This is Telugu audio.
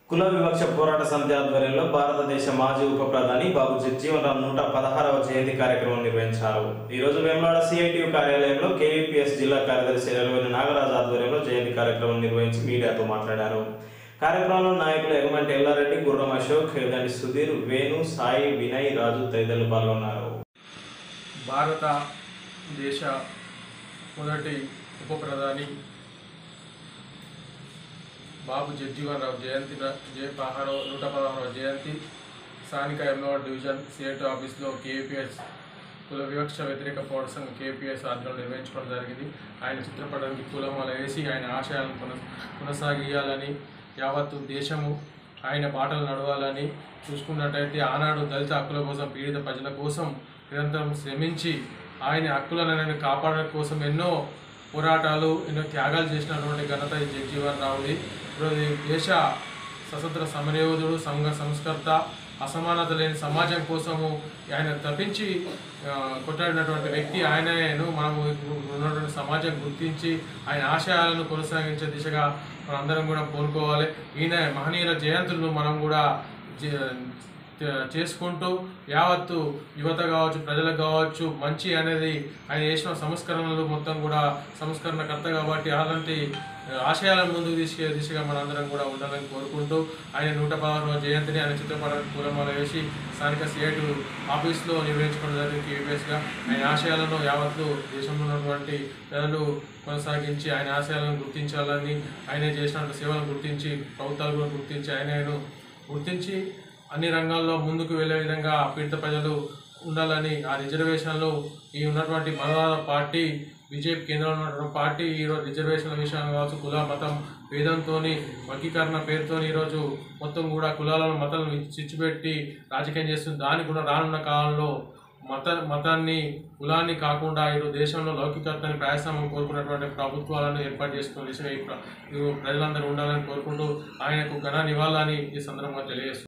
కుల వివక్ష పోరాట సమితి ఆధ్వర్యంలో భారతదేశ మాజీ ఉప ప్రధాని బాబు జగ్జీవన్ నూట పదహారవ జయంతి కార్యక్రమం నిర్వహించారు ఈ రోజు వేములాడ సిఐటియు కార్యాలయంలో కేవీపీఎస్ జిల్లా కార్యదర్శి ఎలవేని నాగరాజు ఆధ్వర్యంలో జయంతి కార్యక్రమం నిర్వహించి మీడియాతో మాట్లాడారు కార్యక్రమంలో నాయకులు ఎగమంటి ఎల్లారెడ్డి గుర్రం అశోక్ దండి సుధీర్ వేణు సాయి వినయ్ రాజు తదితరులు పాల్గొన్నారు భారత దేశ మొదటి ఉప ప్రధాని బాబు జగ్జీవన్ రావు జయంతి జయ పదహారో నూట పదహారవ జయంతి స్థానిక ఎమ్మెల్యే డివిజన్ సిఐటి ఆఫీస్లో కేపీఎస్ కుల వివక్ష వ్యతిరేక పౌర సంఘం కేపీఎస్ ఆధ్వర్యంలో నిర్వహించుకోవడం జరిగింది ఆయన చిత్రపటానికి పూలమాల వేసి ఆయన ఆశయాలను కొన కొనసాగియాలని యావత్తు దేశము ఆయన బాటలు నడవాలని చూసుకున్నట్టయితే ఆనాడు దళిత హక్కుల కోసం పీడిత ప్రజల కోసం నిరంతరం శ్రమించి ఆయన హక్కులను కాపాడడం కోసం ఎన్నో పోరాటాలు ఎన్నో త్యాగాలు చేసినటువంటి ఘనత ఈ జగ్జీవన్ రావుది ఈరోజు ఈ దేశ స్వతంత్ర సమరయోధుడు సంఘ సంస్కర్త అసమానత లేని సమాజం కోసము ఆయన తప్పించి ఆ, కొట్టాడినటువంటి వ్యక్తి ఆయనను మనము ఇప్పుడు ఉన్నటువంటి సమాజం గుర్తించి ఆయన ఆశయాలను కొనసాగించే దిశగా మనందరం కూడా కోరుకోవాలి ఈయన మహనీయుల జయంతులను మనం కూడా జ- చే- చేసుకుంటూ యావత్తు యువత కావచ్చు ప్రజలకు కావచ్చు మంచి అనేది ఆయన చేసిన సంస్కరణలు మొత్తం కూడా సంస్కరణకర్త కాబట్టి అలాంటి ఆశయాలను ముందుకు తీసుకే దిశగా మనందరం కూడా ఉండాలని కోరుకుంటూ ఆయన నూట పదహారవ జయంతిని ఆయన చిత్రపటానికి పూలమాల వేసి స్థానిక సిఐటి ఆఫీస్లో నిర్వహించుకోవడం జరిగింది కేవీఎస్గా ఆయన ఆశయాలను యావత్తు దేశంలో ఉన్నటువంటి ప్రజలు కొనసాగించి ఆయన ఆశయాలను గుర్తించాలని ఆయన చేసినటువంటి సేవలను గుర్తించి ప్రభుత్వాలు కూడా గుర్తించి ఆయనను గుర్తించి అన్ని రంగాల్లో ముందుకు వెళ్ళే విధంగా పీడిత ప్రజలు ఉండాలని ఆ రిజర్వేషన్లు ఈ ఉన్నటువంటి మతవాద పార్టీ బీజేపీ కేంద్రంలో ఉన్నటువంటి పార్టీ ఈరోజు రిజర్వేషన్ల విషయంలో కావచ్చు కుల మతం భేదంతో వర్గీకరణ పేరుతో ఈరోజు మొత్తం కూడా కులాలను మతాలను చిచ్చుపెట్టి రాజకీయం చేస్తుంది దానికి కూడా రానున్న కాలంలో మత మతాన్ని కులాన్ని కాకుండా ఈరోజు దేశంలో లౌకికతని ప్రయాసం కోరుకున్నటువంటి ప్రభుత్వాలను ఏర్పాటు చేసుకున్న దిశగా ఈ ప్ర- ఈ ప్రజలందరూ ఉండాలని కోరుకుంటూ ఆయనకు ఘన నివాళులని ఈ సందర్భంగా తెలియజేస్తున్నాను